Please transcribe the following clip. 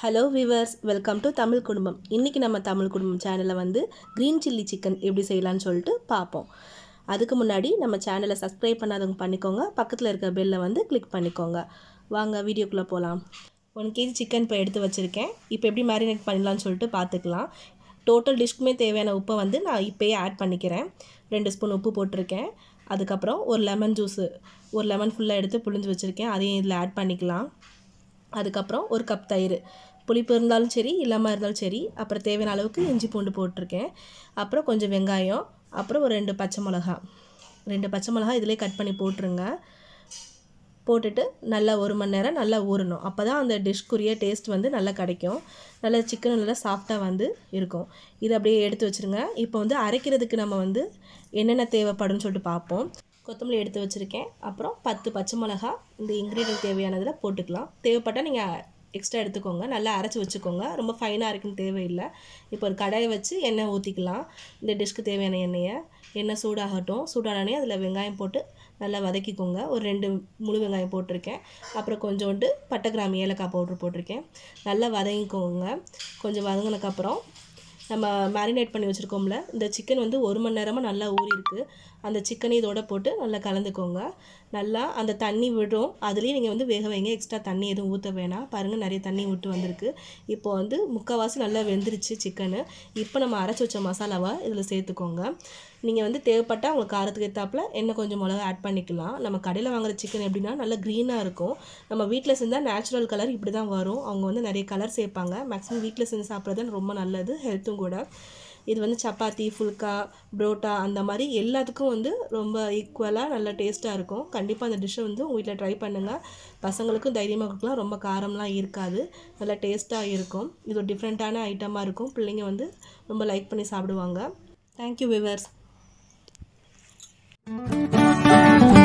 hello viewers welcome to Tamil குடும்பம் இன்றைக்கி நம்ம தமிழ் குடும்பம் சேனலில் வந்து க்ரீன் சில்லி சிக்கன் எப்படி செய்யலாம்னு சொல்லிட்டு பார்ப்போம் அதுக்கு முன்னாடி நம்ம சேனலை சப்ஸ்கிரைப் பண்ணாதவங்க பண்ணிக்கோங்க பக்கத்தில் இருக்க பெல்லை வந்து கிளிக் பண்ணிக்கோங்க வாங்க வீடியோக்குள்ளே போகலாம் ஒன் கேஜி சிக்கன் இப்போ எடுத்து வச்சுருக்கேன் இப்போ எப்படி மேரினேட் பண்ணலாம்னு சொல்லிட்டு பார்த்துக்கலாம் டோட்டல் டிஷ்க்குமே தேவையான உப்பை வந்து நான் இப்போயே ஆட் பண்ணிக்கிறேன் ரெண்டு ஸ்பூன் உப்பு போட்டிருக்கேன் அதுக்கப்புறம் ஒரு லெமன் ஜூஸு ஒரு லெமன் ஃபுல்லாக எடுத்து புழிஞ்சு வச்சுருக்கேன் அதையும் இதில் ஆட் பண்ணிக்கலாம் அதுக்கப்புறம் ஒரு கப் தயிர் புளிப்பு இருந்தாலும் சரி இல்லாமல் இருந்தாலும் சரி அப்புறம் தேவையான அளவுக்கு இஞ்சி பூண்டு போட்டிருக்கேன் அப்புறம் கொஞ்சம் வெங்காயம் அப்புறம் ஒரு ரெண்டு பச்சை மிளகா ரெண்டு பச்சை மிளகா இதிலே கட் பண்ணி போட்டுருங்க போட்டுட்டு நல்லா ஒரு மணி நேரம் நல்லா ஊறணும் அப்போ தான் அந்த டிஷ்க்குரிய டேஸ்ட் வந்து நல்லா கிடைக்கும் நல்லா சிக்கன் நல்லா சாஃப்டாக வந்து இருக்கும் இதை அப்படியே எடுத்து வச்சுருங்க இப்போ வந்து அரைக்கிறதுக்கு நம்ம வந்து என்னென்ன தேவைப்படும்னு சொல்லிட்டு பார்ப்போம் கொத்தமல்லி எடுத்து வச்சுருக்கேன் அப்புறம் பத்து பச்சை மிளகா இந்த இன்க்ரீடியன்ட் தேவையானதில் போட்டுக்கலாம் தேவைப்பட்டால் நீங்கள் எக்ஸ்ட்ரா எடுத்துக்கோங்க நல்லா அரைச்சி வச்சுக்கோங்க ரொம்ப ஃபைனாக இருக்குன்னு தேவையில்லை இப்போ ஒரு கடாயை வச்சு எண்ணெய் ஊற்றிக்கலாம் இந்த டிஷ்க்கு தேவையான எண்ணெயை எண்ணெய் சூடாகட்டும் சூடானே அதில் வெங்காயம் போட்டு நல்லா வதக்கிக்கோங்க ஒரு ரெண்டு முழு வெங்காயம் போட்டிருக்கேன் அப்புறம் கொஞ்சோண்டு பட்டை கிராம்பு ஏலக்காய் பவுட்ரு போட்டிருக்கேன் நல்லா வதங்கிக்கோங்க கொஞ்சம் வதங்கினதுக்கப்புறம் நம்ம மேரினேட் பண்ணி வச்சுருக்கோம்ல இந்த சிக்கன் வந்து ஒரு மணி நேரமாக நல்லா ஊறிருக்கு அந்த சிக்கனை இதோட போட்டு நல்லா கலந்துக்கோங்க நல்லா அந்த தண்ணி விடும் அதுலேயும் நீங்கள் வந்து வேக வைங்க எக்ஸ்ட்ரா தண்ணி எதுவும் ஊற்ற வேணாம் பாருங்கள் நிறைய தண்ணி விட்டு வந்திருக்கு இப்போ வந்து முக்கால்வாசி நல்லா வெந்துருச்சு சிக்கனு இப்போ நம்ம அரைச்சி வச்ச மசாலாவை இதில் சேர்த்துக்கோங்க நீங்கள் வந்து தேவைப்பட்டால் உங்களுக்கு காரத்துக்கு ஏற்றாப்புல எண்ணெய் கொஞ்சம் மிளகா ஆட் பண்ணிக்கலாம் நம்ம கடையில் வாங்குற சிக்கன் எப்படின்னா நல்லா க்ரீனாக இருக்கும் நம்ம வீட்டில் செஞ்சால் நேச்சுரல் கலர் இப்படி தான் வரும் அவங்க வந்து நிறைய கலர் சேர்ப்பாங்க மேக்ஸிமம் வீட்டில் செஞ்சு சாப்பிட்றது ரொம்ப நல்லது ஹெல்த்தும் கூட இது வந்து சப்பாத்தி ஃபுல்கா புரோட்டா அந்த மாதிரி எல்லாத்துக்கும் வந்து ரொம்ப ஈக்குவலாக நல்ல டேஸ்ட்டாக இருக்கும் கண்டிப்பாக அந்த டிஷ்ஷை வந்து உங்கள் வீட்டில் ட்ரை பண்ணுங்கள் பசங்களுக்கும் தைரியமாக கொடுக்கலாம் ரொம்ப காரம்லாம் இருக்காது நல்லா டேஸ்ட்டாக இருக்கும் இது ஒரு டிஃப்ரெண்ட்டான ஐட்டமாக இருக்கும் பிள்ளைங்க வந்து ரொம்ப லைக் பண்ணி சாப்பிடுவாங்க தேங்க்யூ விவர்ஸ்